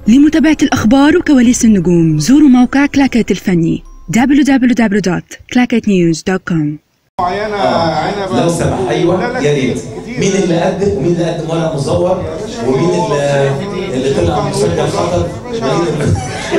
لمتابعة الأخبار وكواليس النجوم زوروا موقع كلاكيت الفني www.clacketnews.com معينه عنبه لو سمح ايوه لا، لا، يا ريت كتير. مين اللي قدم ومين اللي قدم ورق مزور ومين اللي اللي طلع مسجل خطر ومين اللي-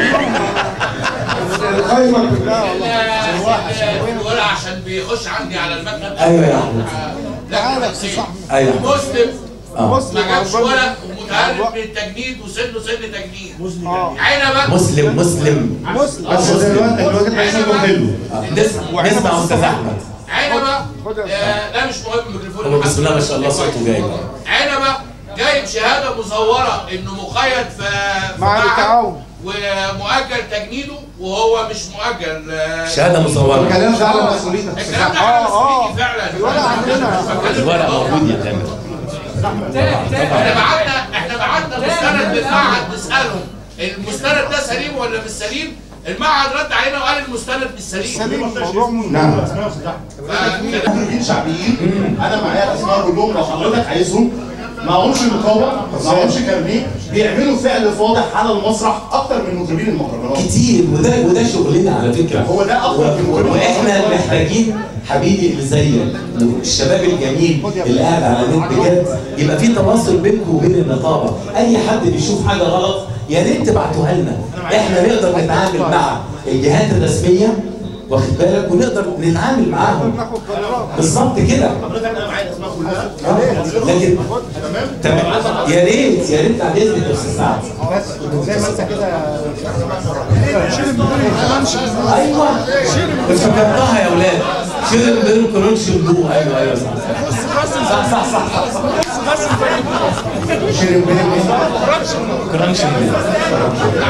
القايمه كلها والله الورق عشان بيخش عندي على المكتب ايوه يا احمد لا ايوه يا أحمد. مسلم اه مسلم ما جابش أو ورق ومتعرف من التجنيد وسنه سن تجنيد اه عنبه مسلم مسلم مسلم بس دلوقتي الراجل ده صوته حلو آه، نسمع نسمع استاذ احمد عنبه خد يا آه، لا مش مهم الميكروفون هو بسم الله ما شاء الله صوته جاي عنبه جايب شهاده مزوره انه مقيد في في مع معهد التعاون. ومؤجل تجنيده وهو مش مؤجل آه، شهاده مصوره الكلام ده على مسؤوليتك الكلام ده آه، على آه. مسؤوليتي فعلا الورق عندنا. الورق موجود يا تامر احنا بعتنا احنا بعتنا مستند للمعهد نسالهم المستند ده سليم ولا مش سليم المعهد رد علينا وقال المستند مش سليم سليم الموضوع مهم نعم فكده مدربين شعبيين انا معايا اسماء اقول لهم لو حضرتك عايزهم معهمش نقابه معهمش كارنيه بيعملوا فعل فاضح على المسرح اكتر من مطربين المهرجانات كتير وده وده شغلنا على فكره هو ده أكتر من و- كل واحنا محتاجين حبيبي اللي زيك الشباب الجميل اللي قاعد على النت بجد يبقى في تواصل بينكم وبين النقابه اي حد بيشوف حاجه غلط يا ريت تبعتوها لنا احنا نقدر نتعامل مع الجهات الرسميه واخد بالك ونقدر نتعامل معاهم ناخد قرارات بالظبط كده حضرتك انا معايا الاسماء كلها آه، لكن تمام يا ريت يا ريت بعد اذنك يا استاذ سعد زي ما انت كده ايوه افتكرتها يا اولاد شيل بين كرونش بلو ايوه ايوه صح صح صح صح صح شيرين بيلي كرونش بلو